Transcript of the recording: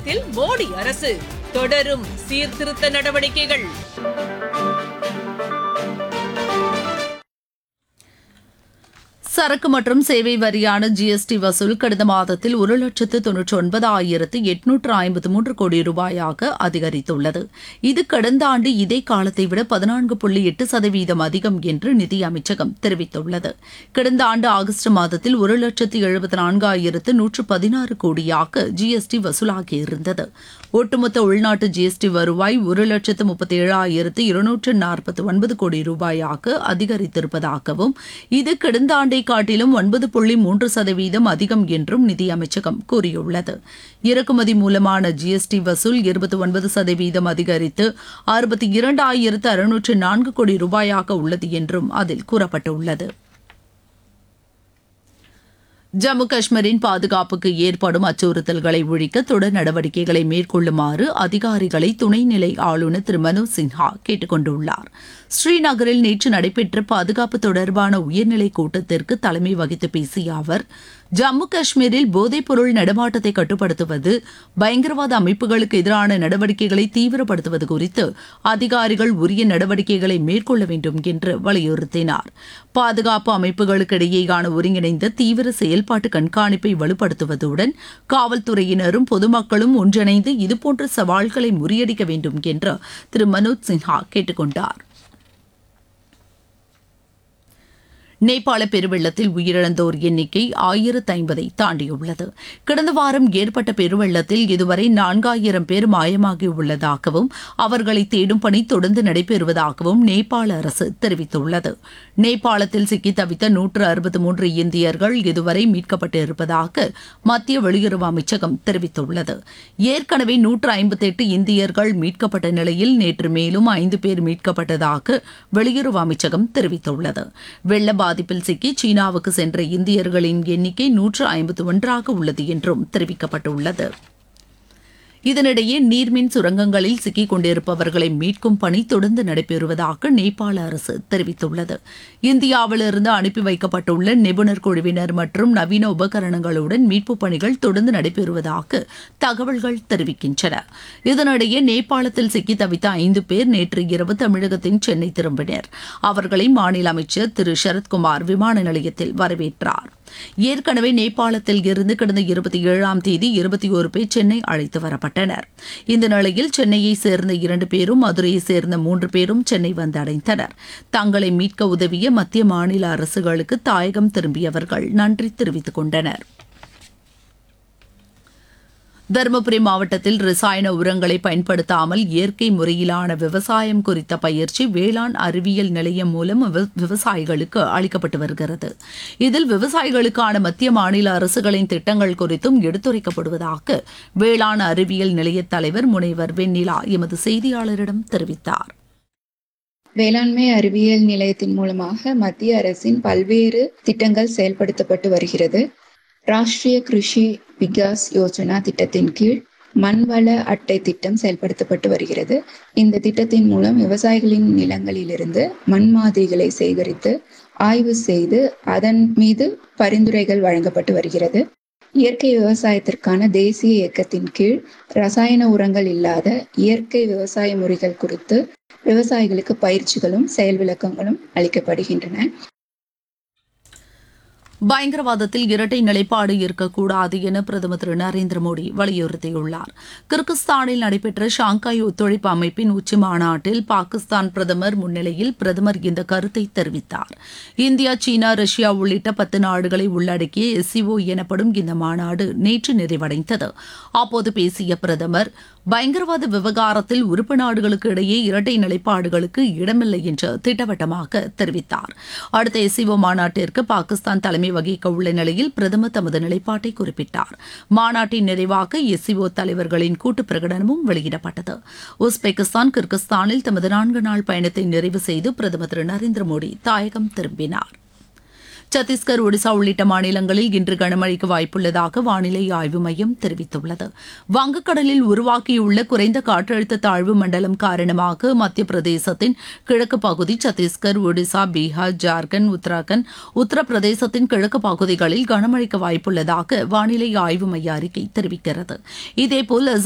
தமிழகத்தில் மோடி அரசு தொடரும் சீர்திருத்த நடவடிக்கைகள் சரக்கு மற்றும் சேவை வரியான ஜிஎஸ்டி வசூல் கடந்த மாதத்தில் ஒரு லட்சத்து தொன்னூற்றி ஒன்பதாயிரத்து எட்நூற்று ஐம்பத்து மூன்று கோடி ரூபாயாக அதிகரித்துள்ளது இது கடந்த ஆண்டு இதே காலத்தை விட பதினான்கு புள்ளி எட்டு சதவீதம் அதிகம் என்று நிதி அமைச்சகம் தெரிவித்துள்ளது கடந்த ஆண்டு ஆகஸ்ட் மாதத்தில் ஒரு லட்சத்து எழுபத்தி நான்காயிரத்து நூற்று பதினாறு கோடியாக ஜிஎஸ்டி வசூலாகியிருந்தது ஒட்டுமொத்த உள்நாட்டு ஜிஎஸ்டி வருவாய் ஒரு லட்சத்து முப்பத்தி ஏழாயிரத்து இருநூற்று நாற்பத்தி ஒன்பது கோடி ரூபாயாக அதிகரித்திருப்பதாகவும் இது கடந்த ஆண்டை காட்டிலும் ஒன்பது புள்ளி மூன்று சதவீதம் அதிகம் என்றும் நிதி அமைச்சகம் கூறியுள்ளது இறக்குமதி மூலமான ஜிஎஸ்டி வசூல் இருபத்தி ஒன்பது சதவீதம் அதிகரித்து அறுபத்தி இரண்டாயிரத்து அறுநூற்று நான்கு கோடி ரூபாயாக உள்ளது என்றும் அதில் கூறப்பட்டுள்ளது ஜம்மு காஷ்மீரின் பாதுகாப்புக்கு ஏற்படும் அச்சுறுத்தல்களை ஒழிக்க தொடர் நடவடிக்கைகளை மேற்கொள்ளுமாறு அதிகாரிகளை துணைநிலை ஆளுநர் திரு மனோஜ் சின்ஹா கேட்டுக் கொண்டுள்ளார் ஸ்ரீநகரில் நேற்று நடைபெற்ற பாதுகாப்பு தொடர்பான உயர்நிலை கூட்டத்திற்கு தலைமை வகித்து பேசிய அவர் ஜம்மு காஷ்மீரில் போதைப்பொருள் நடமாட்டத்தை கட்டுப்படுத்துவது பயங்கரவாத அமைப்புகளுக்கு எதிரான நடவடிக்கைகளை தீவிரப்படுத்துவது குறித்து அதிகாரிகள் உரிய நடவடிக்கைகளை மேற்கொள்ள வேண்டும் என்று வலியுறுத்தினார் பாதுகாப்பு அமைப்புகளுக்கிடையேயான ஒருங்கிணைந்த தீவிர செயல்பாட்டு கண்காணிப்பை வலுப்படுத்துவதுடன் காவல்துறையினரும் பொதுமக்களும் ஒன்றிணைந்து இதுபோன்ற சவால்களை முறியடிக்க வேண்டும் என்று திரு மனோஜ் சின்ஹா கேட்டுக் கொண்டார் நேபாள பெருவெள்ளத்தில் உயிரிழந்தோர் எண்ணிக்கை ஆயிரத்து ஐம்பதை தாண்டியுள்ளது கடந்த வாரம் ஏற்பட்ட பெருவெள்ளத்தில் இதுவரை நான்காயிரம் பேர் மாயமாகியுள்ளதாகவும் அவர்களை தேடும் பணி தொடர்ந்து நடைபெறுவதாகவும் நேபாள அரசு தெரிவித்துள்ளது நேபாளத்தில் சிக்கி தவித்த நூற்று அறுபத்தி மூன்று இந்தியர்கள் இதுவரை மீட்கப்பட்டிருப்பதாக மத்திய வெளியுறவு அமைச்சகம் தெரிவித்துள்ளது ஏற்கனவே நூற்று ஐம்பத்தெட்டு இந்தியர்கள் மீட்கப்பட்ட நிலையில் நேற்று மேலும் ஐந்து பேர் மீட்கப்பட்டதாக வெளியுறவு அமைச்சகம் தெரிவித்துள்ளது வெள்ள பாதிப்பில் சிக்கி சீனாவுக்கு சென்ற இந்தியர்களின் எண்ணிக்கை நூற்று ஐம்பத்தி ஒன்றாக உள்ளது என்றும் தெரிவிக்கப்பட்டுள்ளது இதனிடையே நீர்மின் சுரங்கங்களில் சிக்கிக் கொண்டிருப்பவர்களை மீட்கும் பணி தொடர்ந்து நடைபெறுவதாக நேபாள அரசு தெரிவித்துள்ளது இந்தியாவிலிருந்து அனுப்பி வைக்கப்பட்டுள்ள நிபுணர் குழுவினர் மற்றும் நவீன உபகரணங்களுடன் மீட்புப் பணிகள் தொடர்ந்து நடைபெறுவதாக தகவல்கள் தெரிவிக்கின்றன இதனிடையே நேபாளத்தில் சிக்கி தவித்த ஐந்து பேர் நேற்று இரவு தமிழகத்தின் சென்னை திரும்பினர் அவர்களை மாநில அமைச்சர் திரு சரத்குமார் விமான நிலையத்தில் வரவேற்றார் ஏற்கனவே நேபாளத்தில் இருந்து கடந்த இருபத்தி ஏழாம் தேதி இருபத்தி ஒரு பேர் சென்னை அழைத்து வரப்பட்டனர் இந்த நிலையில் சென்னையை சேர்ந்த இரண்டு பேரும் மதுரையை சேர்ந்த மூன்று பேரும் சென்னை வந்தடைந்தனர் தங்களை மீட்க உதவிய மத்திய மாநில அரசுகளுக்கு தாயகம் திரும்பியவர்கள் நன்றி தெரிவித்துக் கொண்டனர் தருமபுரி மாவட்டத்தில் ரசாயன உரங்களை பயன்படுத்தாமல் இயற்கை முறையிலான விவசாயம் குறித்த பயிற்சி வேளாண் அறிவியல் நிலையம் மூலம் விவ- விவசாயிகளுக்கு அளிக்கப்பட்டு வருகிறது இதில் விவசாயிகளுக்கான மத்திய மாநில அரசுகளின் திட்டங்கள் குறித்தும் எடுத்துரைக்கப்படுவதாக வேளாண் அறிவியல் நிலைய தலைவர் முனைவர் வெண்ணிலா எமது செய்தியாளரிடம் தெரிவித்தார் வேளாண்மை அறிவியல் நிலையத்தின் மூலமாக மத்திய அரசின் பல்வேறு திட்டங்கள் செயல்படுத்தப்பட்டு வருகிறது ராஷ்டிரிய கிருஷி விகாஸ் யோஜனா திட்டத்தின் கீழ் மண்வள அட்டை திட்டம் செயல்படுத்தப்பட்டு வருகிறது இந்த திட்டத்தின் மூலம் விவசாயிகளின் நிலங்களிலிருந்து மண் மாதிரிகளை சேகரித்து ஆய்வு செய்து அதன் மீது பரிந்துரைகள் வழங்கப்பட்டு வருகிறது இயற்கை விவசாயத்திற்கான தேசிய இயக்கத்தின் கீழ் ரசாயன உரங்கள் இல்லாத இயற்கை விவசாய முறைகள் குறித்து விவசாயிகளுக்கு பயிற்சிகளும் செயல் விளக்கங்களும் அளிக்கப்படுகின்றன பயங்கரவாதத்தில் இரட்டை நிலைப்பாடு இருக்கக்கூடாது என பிரதமர் திரு நரேந்திர மோடி வலியுறுத்தியுள்ளார் கிர்கிஸ்தானில் நடைபெற்ற ஷாங்காய் ஒத்துழைப்பு அமைப்பின் உச்சி மாநாட்டில் பாகிஸ்தான் பிரதமர் முன்னிலையில் பிரதமர் இந்த கருத்தை தெரிவித்தார் இந்தியா சீனா ரஷ்யா உள்ளிட்ட பத்து நாடுகளை உள்ளடக்கிய எஸ்சிஓ எனப்படும் இந்த மாநாடு நேற்று நிறைவடைந்தது அப்போது பேசிய பிரதமர் பயங்கரவாத விவகாரத்தில் உறுப்பு நாடுகளுக்கு இடையே இரட்டை நிலைப்பாடுகளுக்கு இடமில்லை என்று திட்டவட்டமாக தெரிவித்தார் அடுத்த எஸ்சிஓ மாநாட்டிற்கு பாகிஸ்தான் தலைமை வகிக்க உள்ள நிலையில் பிரதமர் தமது நிலைப்பாட்டை குறிப்பிட்டார் மாநாட்டின் நிறைவாக எஸ்சிஓ தலைவர்களின் கூட்டு பிரகடனமும் வெளியிடப்பட்டது உஸ்பெகிஸ்தான் கிர்கிஸ்தானில் தமது நான்கு நாள் பயணத்தை நிறைவு செய்து பிரதமர் திரு நரேந்திர மோடி தாயகம் திரும்பினார் சத்தீஸ்கர் ஒடிசா உள்ளிட்ட மாநிலங்களில் இன்று கனமழைக்கு வாய்ப்புள்ளதாக வானிலை ஆய்வு மையம் தெரிவித்துள்ளது வங்கக்கடலில் உருவாக்கியுள்ள குறைந்த காற்றழுத்த தாழ்வு மண்டலம் காரணமாக மத்திய பிரதேசத்தின் கிழக்கு பகுதி சத்தீஸ்கர் ஒடிசா பீகார் ஜார்க்கண்ட் உத்தராகண்ட் உத்தரப்பிரதேசத்தின் கிழக்கு பகுதிகளில் கனமழைக்கு வாய்ப்புள்ளதாக வானிலை ஆய்வு மைய அறிக்கை தெரிவிக்கிறது இதேபோல்